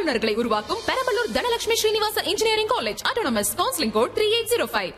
வல்லுநர்களை உருவாக்கும் Perambalur Dhanalakshmi Srinivasa engineering college autonomous counselling code three eight zero five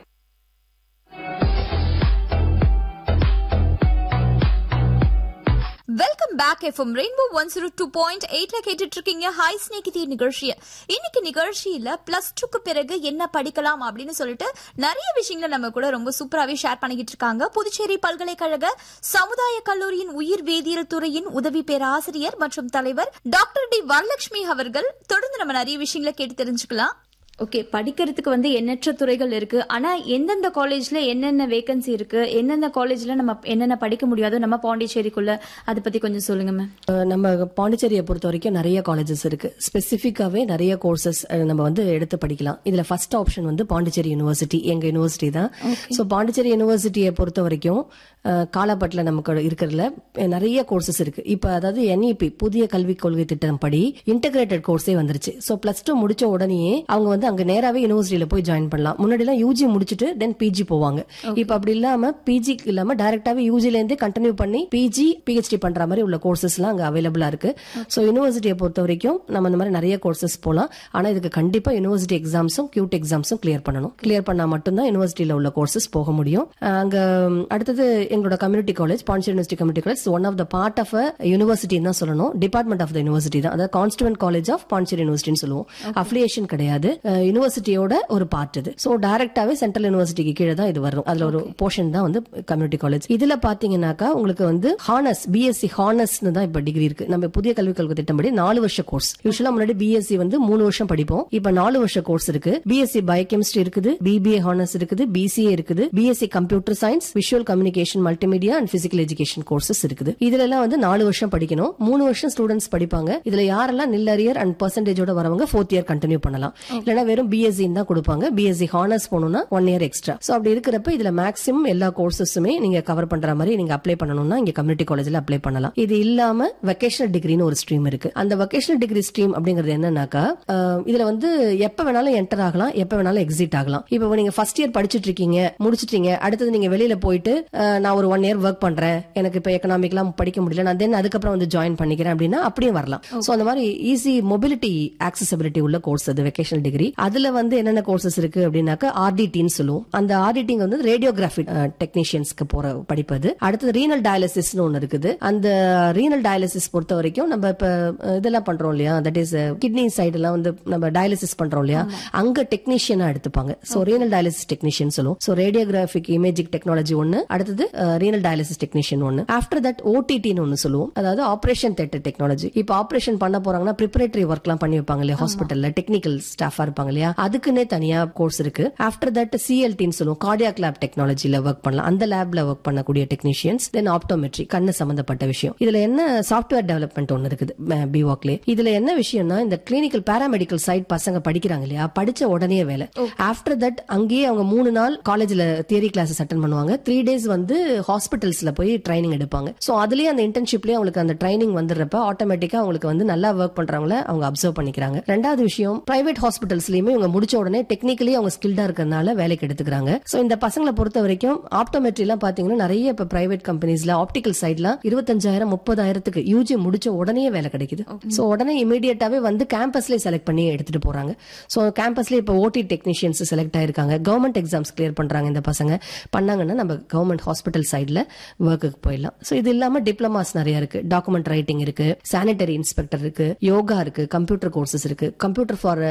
welcome back FM rainbow one zero two point எயிட்ல கேட்டுட்டு இருக்கீங்க hi ஸ்நேகிதி நிகழ்ச்சியை இன்னைக்கு நிகழ்ச்சியில பிளஸ் டூக்கு பிறகு என்ன படிக்கலாம் அப்படின்னு சொல்லிட்டு நிறைய விஷயங்களை நம்ம கூட ரொம்ப சூப்பராகவே ஷேர் பண்ணிக்கிட்டு இருக்காங்க புதுச்சேரி பல்கலைக்கழக சமுதாய கல்லூரியின் உயிர் வேதியியல் துறையின் உதவி பேராசிரியர் மற்றும் தலைவர் டாக்டர் டி வரலட்சுமி அவர்கள் தொடர்ந்து நம்ம நிறைய விஷயங்களை கேட்டு தெரிஞ்சுக்கலாம் ஓகே படிக்கிறதுக்கு வந்து எண்ணற்ற துறைகள் இருக்கு ஆனா எந்தெந்த காலேஜ்ல என்னென்ன வேகன்சி இருக்கு எந்தெந்த காலேஜ்ல நம்ம என்னென்ன படிக்க முடியாதோ நம்ம பாண்டிச்சேரிக்குள்ள அதை பத்தி கொஞ்சம் சொல்லுங்க மேம் அஹ் நம்ம பாண்டிச்சேரியை பொறுத்த வரைக்கும் நிறைய காலேஜஸ் இருக்கு ஸ்பெசிஃபிக்காவே நிறைய கோர்சஸ் நம்ம வந்து எடுத்து படிக்கலாம் இதுல ஃபர்ஸ்ட் ஆப்ஷன் வந்து பாண்டிச்சேரி யூனிவர்சிட்டி எங்க யூனிவர்சிட்டி தான் ஸோ பாண்டிச்சேரி யூனிவர்சிட்டியை பொறுத்த வரைக்கும் அஹ், காலாப்பட்டில் நமக்கு இருக்கிறதுல நிறைய கோர்சஸ் இருக்கு இப்ப அதாவது என்இபி புதிய கல்விக் கொள்கை திட்டம் படி இன்டகிரேட்டட் கோர்ஸே வந்துருச்சு ஸோ பிளஸ் டூ முடிச்ச உடனேயே அவங்க வந்து அங்க நேராவே யூனிவர்சிட்டியில போய் ஜாயின் பண்ணலாம் முன்னாடி எல்லாம் யூஜி முடிச்சுட்டு தென் பிஜி போவாங்க இப்ப அப்படி இல்லாம பிஜி இல்லாம டைரக்டாவே யூஜில இருந்தே கண்டினியூ பண்ணி பிஜி பிஹெச்டி பண்ற மாதிரி உள்ள கோர்சஸ் எல்லாம் அங்க அவைலபிளா இருக்கு ஸோ யூனிவர்சிட்டியை பொறுத்த வரைக்கும் நம்ம இந்த மாதிரி நிறைய கோர்சஸ் போலாம் ஆனா இதுக்கு கண்டிப்பா யூனிவர்சிட்டி எக்ஸாம்ஸும் கியூட் எக்ஸாம்ஸும் கிளியர் பண்ணணும் கிளியர் பண்ணா மட்டும்தான் யூனிவர்சிட்டியில உள்ள கோர்சஸ் போக முடியும் அஹ் அங்க ம், அடுத்தது எங்களோட community college Pondicherry university community college one of the part of university தான் சொல்லணும் டிபார்ட்மெண்ட் ஆஃப் த யூனிவர்சிட்டி தான் அதாவது கான்ஸ்டுவன்ட் காலேஜ் ஆஃப் பாண்டிச்சேரி யூனிவர்சிட்டின்னு சொல்லுவோம் அஃபிலியேஷன் கிடையாது யூனிவர்சிட்டியோட ஒரு பார்ட் இது ஸோ டைரக்டாவே சென்ட்ரல் யூனிவர்சிட்டிக்கு கீழே தான் இது வரும் அதுல ஒரு போர்ஷன் தான் வந்து கம்யூனிட்டி காலேஜ் இதுல பாத்தீங்கன்னாக்கா உங்களுக்கு வந்து ஹானஸ் பிஎஸ்சி ஹானஸ்னு தான் இப்ப டிகிரி இருக்கு நம்ம புதிய கல்விக் கொள்கை திட்டப்படி நாலு வருஷ கோர்ஸ் யூஸ்வலா முன்னாடி பிஎஸ்சி வந்து மூணு வருஷம் படிப்போம் இப்ப நாலு வருஷ கோர்ஸ் இருக்கு பிஎஸ்சி பயோகெமிஸ்ட்ரி இருக்குது பிபிஏ ஹானர்ஸ் இருக்குது பிசிஏ இருக்குது BSc computer science visual communication multimedia and physical education courses இருக்குது இதுல எல்லாம் வந்து நாலு வருஷம் படிக்கணும் மூணு வருஷம் ஸ்டூடெண்ட்ஸ் படிப்பாங்க இதுல யாரெல்லாம் நில் அரியர் அண்ட் பர்சன்டேஜோட வரவங்க ஃபோர்த் இயர் கண்டினியூ பண்ணலாம் இல்லைன்னா வெறும் பிஎஸ்சி தான் கொடுப்பாங்க பிஎஸ்சி ஹானர்ஸ் போகணும்னா ஒன் இயர் எக்ஸ்ட்ரா சோ அப்படி இருக்கிறப்ப இதுல மேக்ஸிமம் எல்லா கோர்சஸுமே நீங்க கவர் பண்ற மாதிரி நீங்க அப்ளை பண்ணணும்னா இங்க கம்யூனிட்டி காலேஜ்ல அப்ளை பண்ணலாம் இது இல்லாம வெக்கேஷனல் டிகிரின்னு ஒரு ஸ்ட்ரீம் இருக்கு அந்த வெக்கேஷனல் டிகிரி ஸ்ட்ரீம் அப்படிங்கிறது என்னன்னாக்கா அஹ், இதுல வந்து எப்ப வேணாலும் என்டர் ஆகலாம் எப்ப வேணாலும் எக்ஸிட் ஆகலாம் இப்போ நீங்க ஃபர்ஸ்ட் இயர் படிச்சிட்டு இருக்கீங்க முடிச்சிட்டீங்க அடுத்தது நீங்க வெளியில போயிட்டு அஹ், நான் ஒரு ஒன் இயர் ஒர்க் பண்றேன் எனக்கு இப்ப எக்கனாமிக்லாம் படிக்க முடியல நான் தென் அதுக்கப்புறம் வந்து ஜாயின் பண்ணிக்கிறேன் அப்படின்னா அப்படியே வரலாம் சோ அந்த மாதிரி ஈஸி மொபிலிட்டி ஆக்சசபிலிட்டி உள்ள கோர்ஸ் அது வெக்கேஷனல் டிகிரி அதுல வந்து என்னென்ன கோர்சஸ் இருக்கு அப்படின்னாக்கா ஆர்டிடின்னு சொல்லுவோம் அந்த ஆர்டிடிங் வந்து ரேடியோகிராஃபி டெக்னீஷியன்ஸ்க்கு போற படிப்பு அது அடுத்தது ரீனல் டயாலிசிஸ்னு ஒன்னு இருக்குது அந்த ரீனல் டயாலிசிஸ் பொறுத்த வரைக்கும் நம்ம இப்ப அஹ், இதெல்லாம் பண்றோம் இல்லையா தட் இஸ் கிட்னி சைடு எல்லாம் வந்து நம்ம டயாலிசிஸ் பண்றோம் இல்லையா அங்க டெக்னீஷியனா எடுத்துப்பாங்க சோ ரீனல் டயாலிசிஸ் டெக்னீஷியன் சொல்லுவோம் சோ ரேடியோகிராபிக் இமேஜிக் டெக்னாலஜி ஒன்னு அடுத்தது ரீனல் டயாலிசிஸ் டெக்னீஷியன் ஒன்னு ஆஃப்டர் தட் ஓடிடின்னு ஒன்னு சொல்லுவோம் அதாவது ஆபரேஷன் தேட்டர் டெக்னாலஜி இப்போ ஆபரேஷன் பண்ண போறாங்கன்னா ப்ரிப்பரேட்டரி ஒர்க்லாம் பண்ணி வைப்பாங்க இல்லையா ஹாஸ்பிட்டல்ல டெக்னிக்கல் ஸ்டாஃபா இருப்பாங்க இல்லையா அதுக்குன்னே தனியா கோர்ஸ் இருக்கு ஆஃப்டர் தட் சிஎல்டின்னு சொல்லுவோம் கார்டியாக் லேப் டெக்னாலஜில ஒர்க் பண்ணலாம் அந்த லேப்ல ஒர்க் பண்ணக்கூடிய டெக்னீஷியன்ஸ் தென் ஆப்டோமெட்ரி கண்ணு சம்பந்தப்பட்ட விஷயம் இதுல என்ன சாஃப்ட்வேர் டெவலப்மெண்ட் ஒன்னு இருக்குது பிவாக்லே இதுல என்ன விஷயம்னா இந்த கிளினிக்கல் பாராமெடிக்கல் சைட் பசங்க படிக்கிறாங்க இல்லையா படிச்ச உடனே வேலை ஆஃப்டர் தட் அங்கேயே அவங்க மூணு நாள் காலேஜ்ல தியரி கிளாஸஸ் அட்டன் பண்ணுவாங்க த்ரீ டேஸ் வந்து ஹாஸ்பிட்டல்ஸ்ல போய் ட்ரைனிங் எடுப்பாங்க சோ அதுலயே அந்த இன்டர்ன்ஷிப்லயே அவங்களுக்கு அந்த ட்ரைனிங் வந்துடுறப்ப ஆட்டோமேட்டிக்கா அவங்களுக்கு வந்து நல்லா ஒர்க் பண்றவங்கள அவங்க அப்சர்வ் பண்ணிக்கிறாங்க ரெண்டாவது விஷயம் பிரைவேட் ஹாஸ்பிட்டல்ஸ்லயுமே இவங்க முடிச்ச உடனே டெக்னிக்கலி அவங்க ஸ்கில்டா இருக்கிறதுனால வேலைக்கு எடுத்துக்கிறாங்க சோ இந்த பசங்களை பொறுத்த வரைக்கும் ஆப்டோமெட்ரி எல்லாம் பாத்தீங்கன்னா நிறைய இப்ப பிரைவேட் கம்பெனிஸ்ல ஆப்டிக்கல் சைட்ல இருபத்தஞ்சாயிரம் முப்பதாயிரத்துக்கு யூஜி முடிச்ச உடனே வேலை கிடைக்குது சோ உடனே இமீடியட்டாவே வந்து கேம்பஸ்லயே செலக்ட் பண்ணி எடுத்துட்டு போறாங்க சோ கேம்பஸ்ல இப்ப ஓடி டெக்னீஷியன்ஸ் செலக்ட் ஆயிருக்காங்க கவர்மெண்ட் எக்ஸாம்ஸ் கிளியர் பண்றாங்க இந்த பசங்க பண்ணாங்கன்னா நம்ம கவர்மெண்ட் ஹாஸ்பிட்டல் சைட்ல ஒர்க்குக்கு போயிடலாம் சோ இது இல்லாம டிப்ளமாஸ் நிறைய இருக்கு டாக்குமெண்ட் ரைட்டிங் இருக்கு சானிட்டரி இன்ஸ்பெக்டர் இருக்கு யோகா இருக்கு கம்ப்யூட்டர் கோர்சஸ் இருக்கு computer for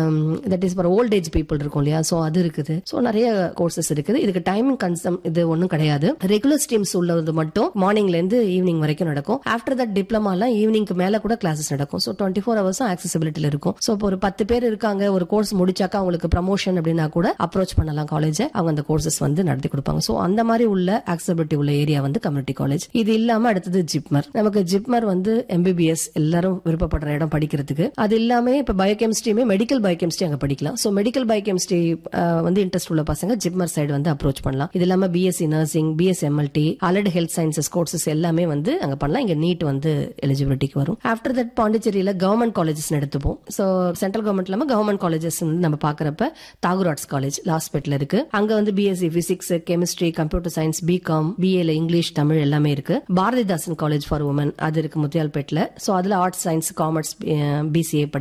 that is for old age people இருக்கும் இல்லையா சோ அது இருக்குது சோ நிறைய கோர்சஸ் இருக்குது இதுக்கு டைமிங் கன்சம் இது ஒன்றும் கிடையாது ரெகுலர் ஸ்ட்ரீம்ஸ் உள்ளது மட்டும் மார்னிங்ல இருந்து ஈவினிங் வரைக்கும் நடக்கும் ஆஃப்டர் தட் டிப்ளமாலாம் ஈவினிங்க்கு மேல கூட கிளாஸஸ் நடக்கும் ஸோ டுவெண்ட்டி ஃபோர் ஹவர்ஸும் ஆக்சசிபிலிட்டியில் இருக்கும் ஸோ இப்போ ஒரு பத்து பேர் இருக்காங்க ஒரு கோர்ஸ் முடிச்சாக்கா அவங்களுக்கு ப்ரமோஷன் அப்படின்னா கூட அப்ரோச் பண்ணலாம் காலேஜ் அவங்க அந்த கோர்சஸ் வந்து நடத்தி கொடுப்பாங்க ஸோ அந்த மாதிரி உள்ள ஆக்சபிலிட்டி உள்ள ஏரியா வந்து கம்யூனிட்டி காலேஜ் இது இல்லாம அடுத்தது ஜிப்மர் நமக்கு ஜிப்மர் வந்து எம்பிபிஎஸ் எல்லாரும் விருப்பப்படுற இடம் படிக்கிறதுக்கு அது இல்லாம இப்ப பயோகெமிஸ்ட்ரியுமே மெடிக்கல் பயோகெமிஸ்ட்ரி அங்க படிக்கலாம் ஸோ மெடிக்கல் பயோகெமிஸ்ட்ரி வந்து இன்ட்ரெஸ்ட் உள்ள பசங்க ஜிப்மர் சைடு வந்து அப்ரோச் பண்ணலாம் இது இல்லாம BSc nursing BS MLT allied health sciences courses எல்லாமே வந்து அங்க பண்ணலாம் இங்க நீட் வந்து எலிஜிபிலிட்டிக்கு வரும் ஆஃப்டர் தட் பாண்டிச்சேரியில கவர்மெண்ட் காலேஜஸ் எடுத்துப்போம் ஸோ சென்ட்ரல் கவர்மெண்ட் இல்லாம கவர்மெண்ட் காலேஜஸ் வந்து நம்ம பாக்குறப்ப தாகூர் ஆர்ட்ஸ் காலேஜ் லாஸ்பேட்ல இருக்கு அங்க வந்து BSc physics chemistry computer science BCom பிஏல இங்கிலீஷ் தமிழ் எல்லாமே இருக்கு பாரதிதாசன் காலேஜ் ஃபார் உமன் அது இருக்கு முத்தியால்பேட்ல ஸோ அதுல ஆர்ட்ஸ் சயின்ஸ் காமர்ஸ் பிசிஏ